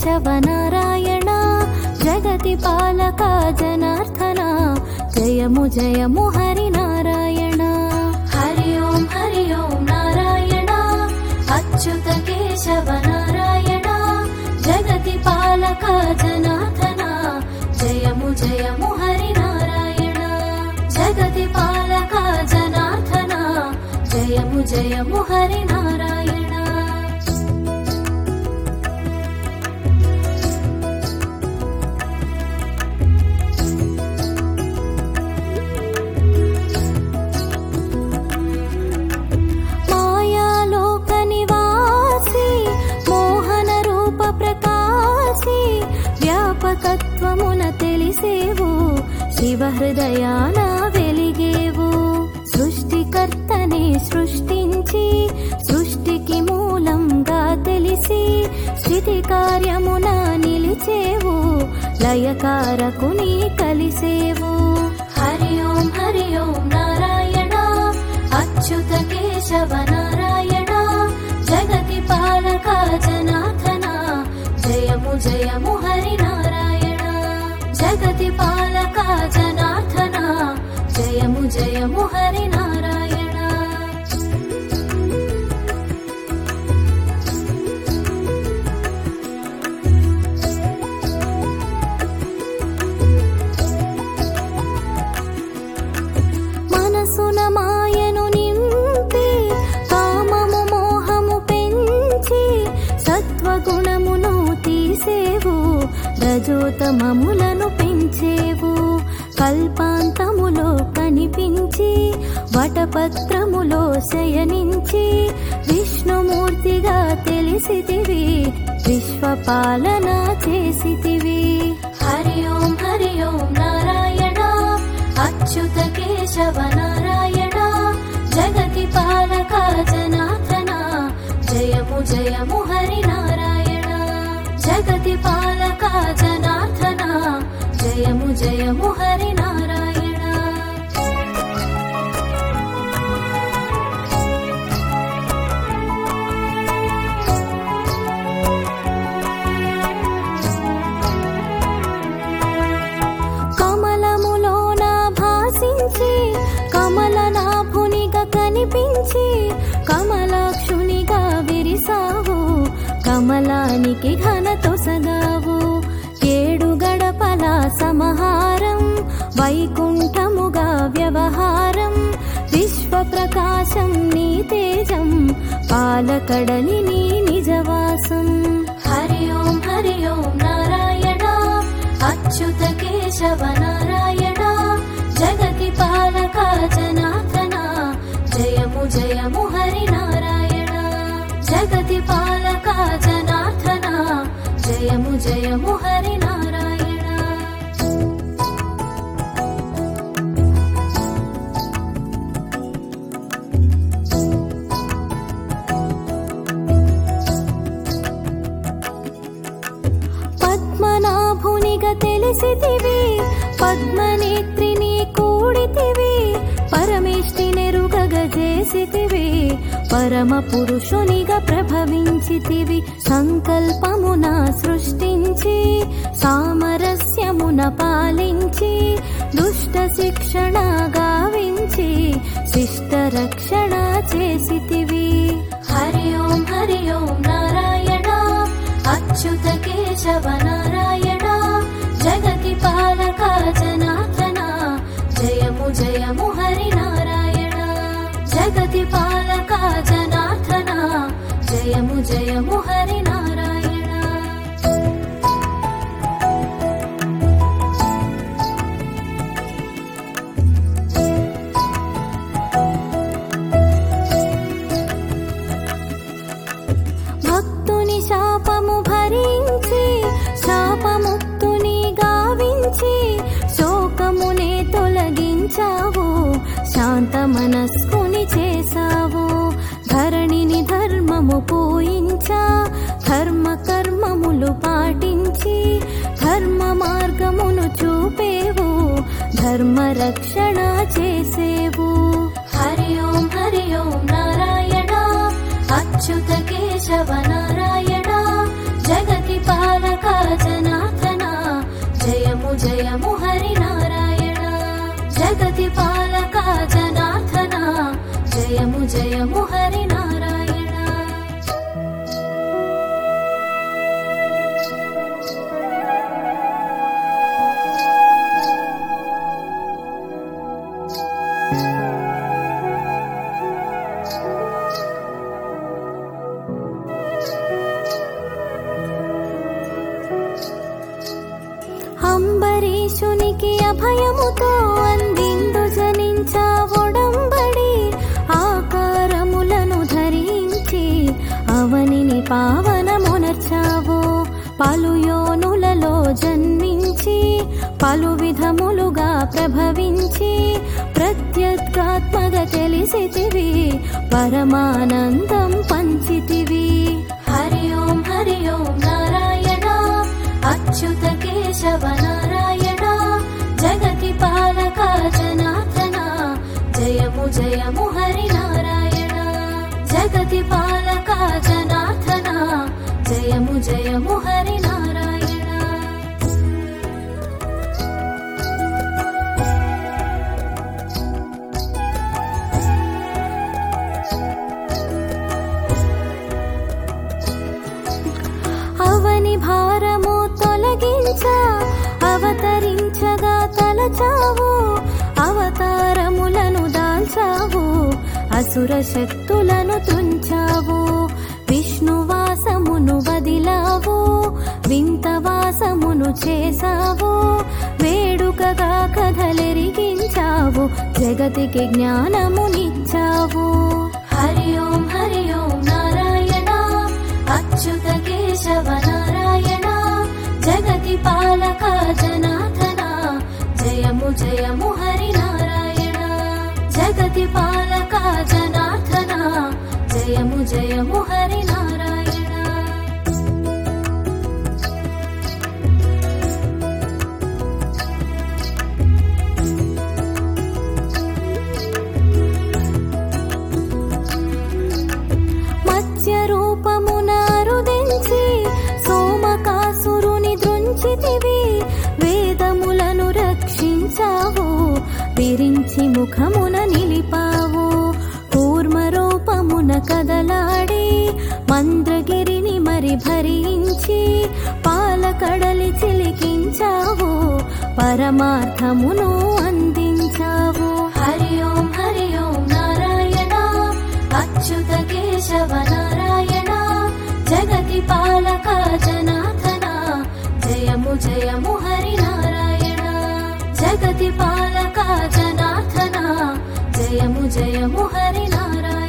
కేశవ నారాయణ జగతి పాలక జనార్దన జయము జయము హరి నారాయణ హరి ఓం హరి ఓం నారాయణ అచ్యుత కేశవ నారాయణ జగతి పాలక జనార్దన జయము జయము హరి నారాయణ జగతి పాలక జనార్దన జయము జయము హరి నారాయణ మాయాలోక నివాసి మోహన రూప ప్రకాశి వ్యాపకత్వమున తెలిసేవు శివ హృదయాన వెలిగేవు సృష్టికర్తనే సృష్టించి సృష్టికి మూలంగా తెలిసి స్థితి కార్యమున నిలిచేవు లయకారకుని కలిసేవు హరి ఓం హరి ఓం నారాయణ అచ్యుత కేశవ నారాయణ జగతి పాలక జనార్దన జయము జయము హరి నారాయణ జగతి పాలక జనార్దన జయము జయము హరి నారాయణ మనసున మాయను నింపి కామము మోహము పెంచి సత్వగుణమును తీసేవు రజోతమములను పెంచేవు కల్పాంతములో కనిపించి వటపత్రములో శయనించి విష్ణుమూర్తిగా తెలిసితివి విశ్వపాలన చేసితివి హరి ఓం హరి ఓం నారాయణ అచ్యుత కేశవ నారాయణ జగతి పాలక జనార్దన జయము జయము హరి నారాయణ జగతి పాలక జనార్దన జయము జయము హరి నారాయణ కమలములోన భాసించి కమలనాభునిగా కనిపించి కమలాక్షునిగా విరిసావు కమలానికి ఘనతొసగావు ఏడు గడపల సమహారం వైకుంఠముగా వ్యవహారం విశ్వ ప్రకాశం నీ తేజం పాలకడలి నీ నిజవాసం హరి ఓం హరి ఓం నారాయణ అచ్యుత కేశవ నారాయణ జగతి పాలక జనార్దన జయము జయము హరి నారాయణ జగతి పాలక జనార్దన జయము జయము హరి నారాయణ పద్మనాభునిగా తెలిసితివి పద్మనేత్రిని కూడితివి పరమేష్టి నెరుగగ చేసితివి పరమ పురుషునిగా ప్రభవించితివి సంకల్పమున సృష్టించి సామరస్యమున పాలించి దుష్ట శిక్షణ గావించి శిష్ట రక్షణ చేసితివి హరి ఓం హరి ఓం నారాయణ అచ్యుత కేశవ నారాయణ జగతి పాలక జనార్దన జయము జయము హరి నారాయణ జగతి పాలక జనార్దన జయము జయము హరి నారాయణ భక్తుని శాపము భరించి శాపముక్తుని గావించి శోకమునే తొలగించావు శాంత మనస్కుని చేశావు ధరణిని ధర్మము పూయించా ధర్మ కర్మములు పాటించి ధర్మ మార్గమును చూపేవు ధర్మ రక్షణ చేసేవు హరి ఓం హరి ఓం నారాయణ అచ్యుత కేశవ నారాయణ జగతి పాలక జగతి పాలక జనార్దన జయము జయము హరి నారాయణ అంబరీషునికి అభయముతో అందిందు జనించా ఒడంబడి ఆకారములను ధరించి అవనిని పావనమునర్చావు పలు యోనులలో జన్మించి పలు విధములుగా ప్రభవించి ప్రత్యగాత్మగా తెలిసితివి పరమానందం పంచితివి హరి ఓం హరి ఓం నారాయణ అచ్యుత కేశవ నారాయణ జగతి పాలక జనార్దన జయము జయము హరి నారాయణ జగతి పాలక జనార్దన జయము జయము హరి నారాయణ అవని భారము తొలగించ అవతరించగా తలచావు అవతారములను దాల్చావు అసుర శక్తులను తుంచావు విష్ణువాసమును వదిలావు వింతవాసమును చేసావు వేడుకగా కథలెరిగించావు జగతికి జ్ఞానమునిచ్చావు హరి ఓం హరి ఓం నారాయణ అచ్యుత కేశవ నారాయణ జగతి పాలక జనార్దన జయము జయము హరి నారాయణ జగతి పాలక జనార్దన జయము జయము హరి నారాయణ మత్స్య రూపమున రుదించి సోమకాసురుని దృంచితివి వేదములను రక్షించావు విరించి ముఖమున నిలిపావు కూర్మ రూపమున కదలాడి మంద్రగిరిని మరి భరించి పాలకడలి చిలికించావు పరమార్థమును అందించావు హరి ఓం హరి ఓం నారాయణ అచ్యుత కేశవ నారాయణ జగతి పాలక జనార్దన జయము జయము హరి నారాయణ జగతి పాలక జనార్దన జయము జయము హరి నారాయణ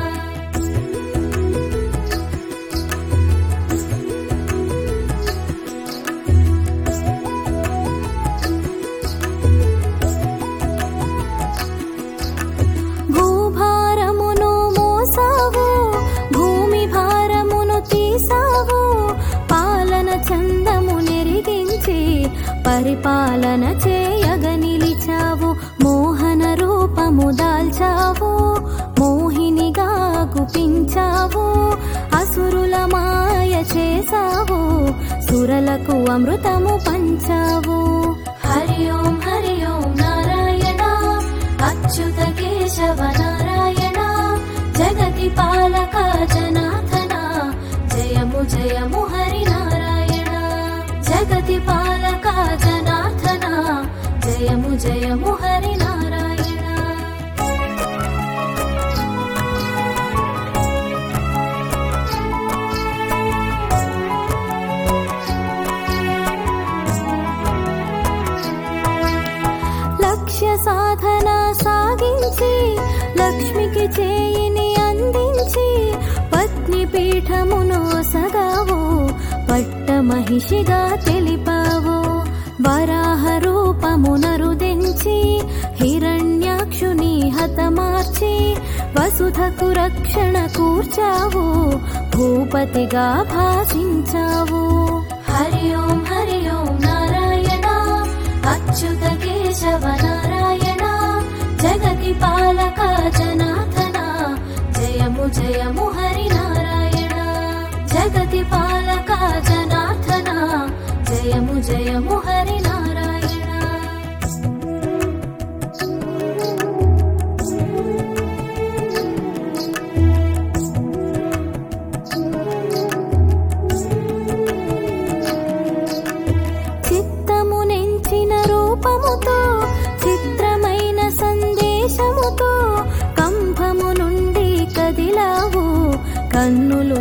భూభారమును మోసావు భూమి భారమును తీసావు పాలన చందము నెరిగించి పరిపాలన చేయగ నిలిచావు మోహన రూపము దాల్చావు మోహినిగా గుపించావు అసురుల మాయ చేసావు సురలకు అమృతము పంచావు హరి ఓం హరి ఓం నారాయణ అచ్యుత కేశవ నారాయణ జగతి పాలక జనార్దన జయము జయము హరి నారాయణ జగతి పాలక జనార్దన జయము జయము హరి నారాయణ లక్ష్య సాధన సాగించి లక్ష్మికి చేయిని అందించి పత్ని పీఠమును సగావు పట్ట మహిషిగా తెలిపావు వరాహ రూపమునరుదించి హిరణ్యాక్షుని హతమార్చి వసుధకు రక్షణ కూర్చావు భూపతిగా భాషించావు హరి ఓం హరి ఓం నారాయణ అచ్యుత కేశవ నారాయణ జగతి పాలక జనార్దన జయము జయము హరి నారాయణ జగతి పాలక జనార్దన జయము జయము హరి నారాయణ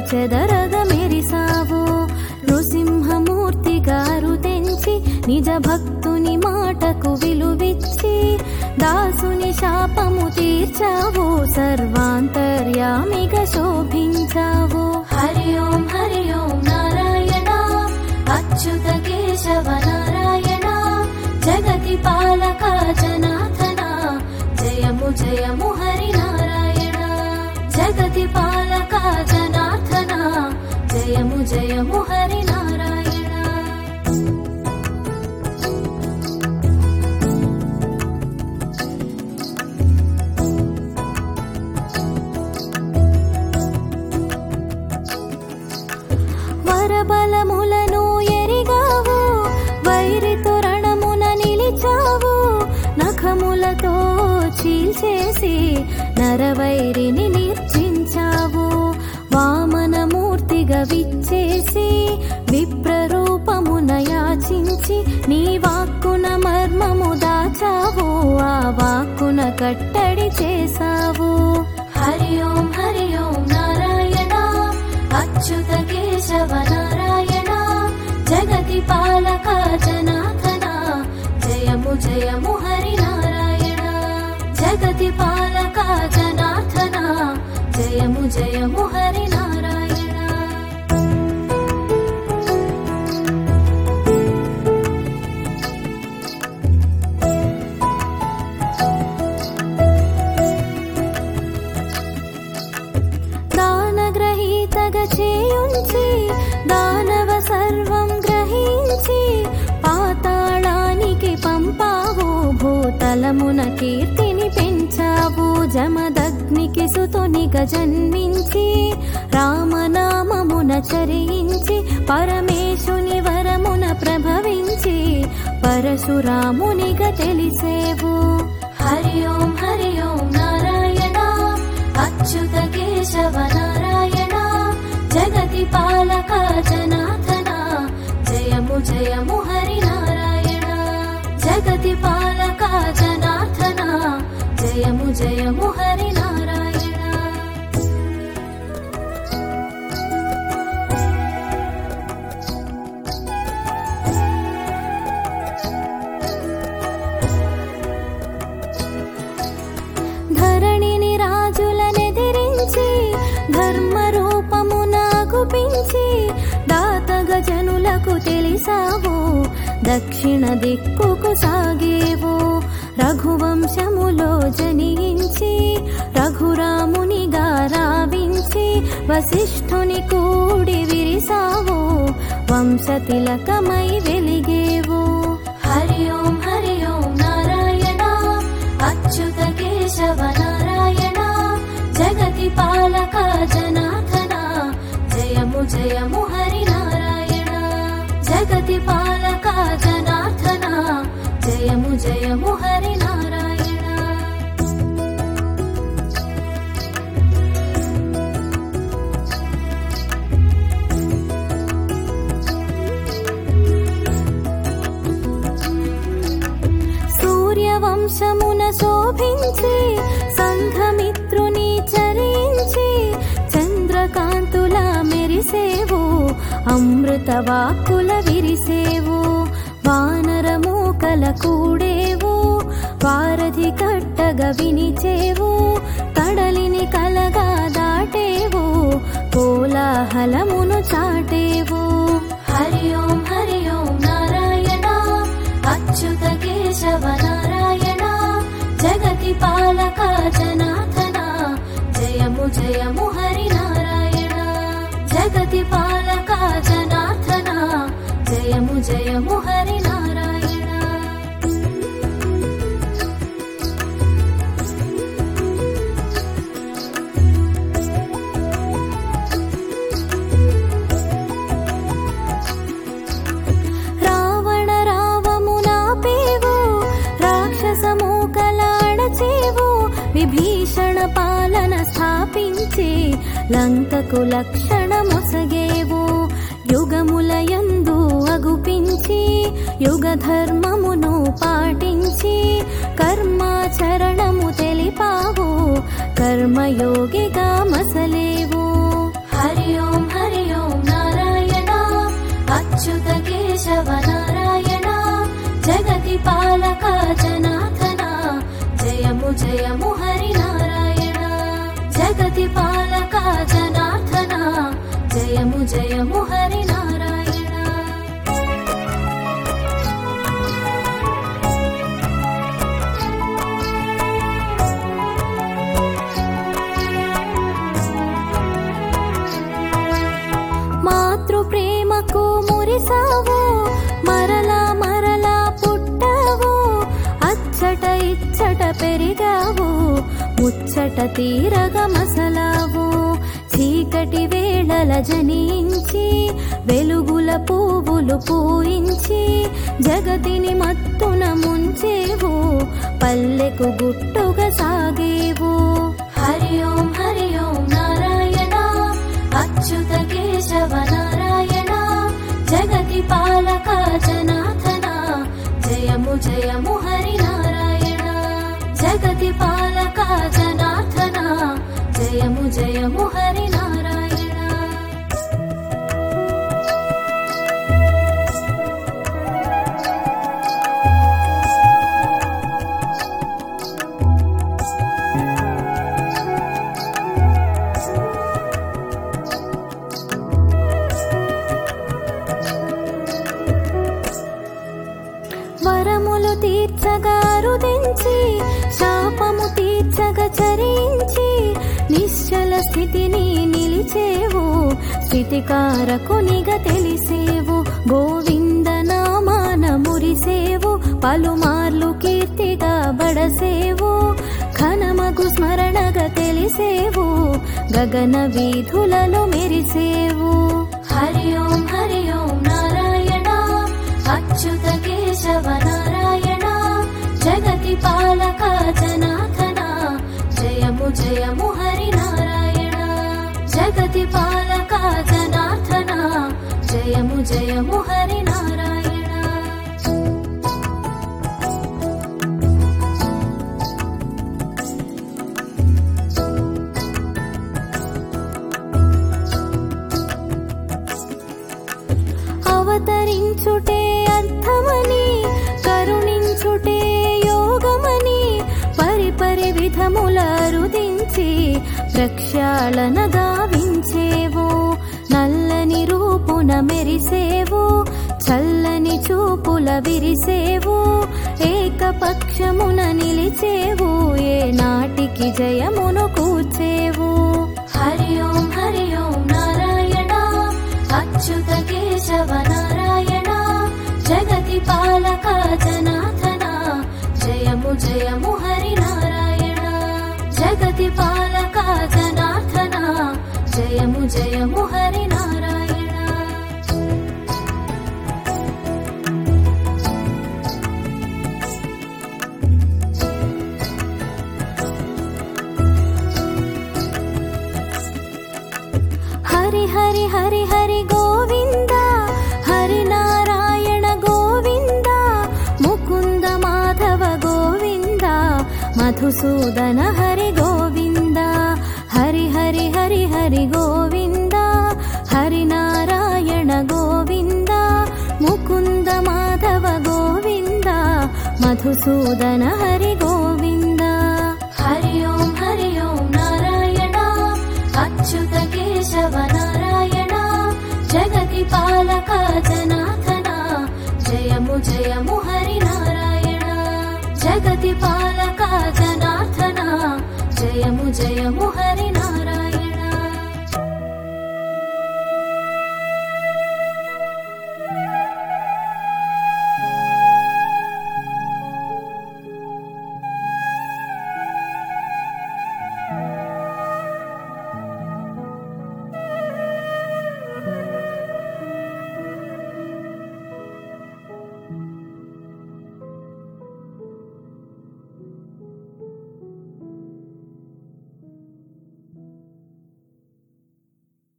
చెదరగ మెరిసావు నృసింహమూర్తి గారు తెంచి నిజ భక్తుని మాటకు విలువిచ్చి దాసుని శాపము తీర్చావు సర్వాంతర్యామిగా శోభించావు హరి ఓం హరి ఓం నారాయణ అచ్యుత కేశవ నారాయణ జగతి పాలక జనాథన జయము జయము హరి నారాయణ జగతి పాలక జనాథన జయము జయము హరి నారాయణ వరబలములను ఎరిగావు వైరితో రణమున నిలిచావు నఖములతో చీల్చేసి నరవైరిని నిర్జించావు వామనమూర్తిగా విచ్చేసి విప్రరూపమున యాచించి నీ వాక్కున మర్మము దాచావు ఆ వాక్కున కట్టడి చేసావు హరి ఓం హరి ఓం నారాయణ అచ్యుత కేశవ నారాయణ జగతి పాలక జనాథన జయము జయము హరి నారాయణ జగతి పాలక జనాథన జయము జయము హరి నారాయణ దానగ్రహీతగా చేయుంచి దానవ సర్వం గ్రహించి పాతాళానికి పంపావు భూతలమున కీర్తిని పెంచావు జమదగ్నికి సుతునిగా జన్మించి రామనామమున చరించి పరమేశుని వరమున ప్రభవించి పరశురామునిగా తెలిసేవు హరి ఓం హరి ఓం నారాయణ అచ్యుత కేశవ నారాయణ జగతి పాలక జనాథన జయము జయము హరి నారాయణ జగతి పాలక జనాథన జయము జయము హరి నారాయణ ధరణిని రాజులనెదిరించి ధర్మ రూపమునాగుపించి దాతగ జనులకు తెలిసావు దక్షిణ దిక్కుకు సాగేవు రఘువంశములో జనించి రఘురామునిగా రావించి వశిష్ఠుని కూడి విరిసావు వంశతిలకమై వెలిగేవు హరి ఓం హరి ఓం నారాయణ అచ్యుత కేశవ నారాయణ జగతి పాలక జనాథన జయము జయము హరి నారాయణ జగతి పాలక జనాథన జయము జయము హరి నారాయణ సూర్యవంశమున శోభించి సంఘమిత్రుని చరించి చంద్రకాంతుల మెరిసేవు అమృత వాక్కుల విరిసేవు వానరమూకల కూడేవు వారధి కట్టగ వినిచేవు కడలిని కలగా దాటేవు కోలాహలమును చాటేవు హరి ఓం హరి ఓం నారాయణ అచ్యుత కేశవ నారాయణ జగతి పాలక జనాథన జయము జయము హరి నారాయణ జగతి పాలక జనాథన జయము జయము హరి నారాయణ రావణ రావమునాపేవు రాక్షసము కలాడచేవు విభీషణ పాలన స్థాపించి లంకకు లక్షణ మొసగేవు యుగములయందు అగుపించి యుగ ధర్మమును పాటించి కర్మాచరణము తెలిపావు కర్మయోగిగా మసలేవు हरि ओम् हरि ओम् नारायण अच्युत केशव नारायण जगति पालक जनार्दन जयमु जयमु हरि नारायण जगति पालक जनार्दन जयमु जयमु हरि नारायण మాతృ ప్రేమకు మురిసావు మరలా మరలా పుట్టావు అచ్చట ఇచ్చట పెరిగావు ముచ్చట తీరగ మసలావు చీకటి వేళల జనించి వెలుగుల పువ్వులు పూయించి జగతిని మత్తున ముంచేవు పల్లెకు గుట్టుగా సాగేవు హరి ఓం హరి ఓం నారాయణ అచ్యుత కేశవ నారాయణ జగతి పాలక జనార్దన జయము జయము హరి నారాయణ జగతి పాలక జనార్దన జయము జయము హరి నారాయణ వరములు తీర్చగా రుదించి శాపము తీర్చగా చరించి నిశ్చల స్థితిని నిలిచేవు స్థితికారకునిగా తెలిసేవు గోవింద నామాన మురిసేవు పలుమార్లు కీర్తిగా బడసేవు ఘనమగు స్మరణగా తెలిసేవు గగన వీధులలో మెరిసేవు హరి ఓం హరి ఓం నారాయణ అచ్యుత కేశవ నారాయణ జగతి పాలక జనార్దన జయము జయము హరి నారాయణ జగతి పాలక జనార్దన జయము జయము హరి నారాయణ అవతరించుటే అర్థమని కరుణించుటే యోగమని పరిపరి విధముల రుదించి ప్రక్షాళన గావించేవు నల్లని రూపున మెరిసేవు చల్లని చూపుల విరిసేవు ఏకపక్షమున నిలిచేవు ఏ నాటికి జయమును కూర్చేవు హరి ఓం హరి ఓం నారాయణ అచ్యుత కేశవ నారాయణ జగతి పాలక జనార్దన జయము జయము హరి నారాయణ జగతి పాలక జనార్దన జయము జయము హరి నారాయణ హరి హరి హరి హరి గోవింద హరి నారాయణ గోవింద ముకుంద మాధవ గోవింద మధుసూదన హరి గోవింద హరి హరి హరి హరి గోవింద హరి నారాయణ గోవింద ముకుంద మాధవ గోవింద మధుసూదన హరి గోవింద హరి ఓం హరి ఓం నారాయణ అచ్యుత కేశవ నారాయణ జగతి పాలక జనార్దన జయము జయము హరి నారాయణ జగతి పాలక జనార్దన జయము జయము హరి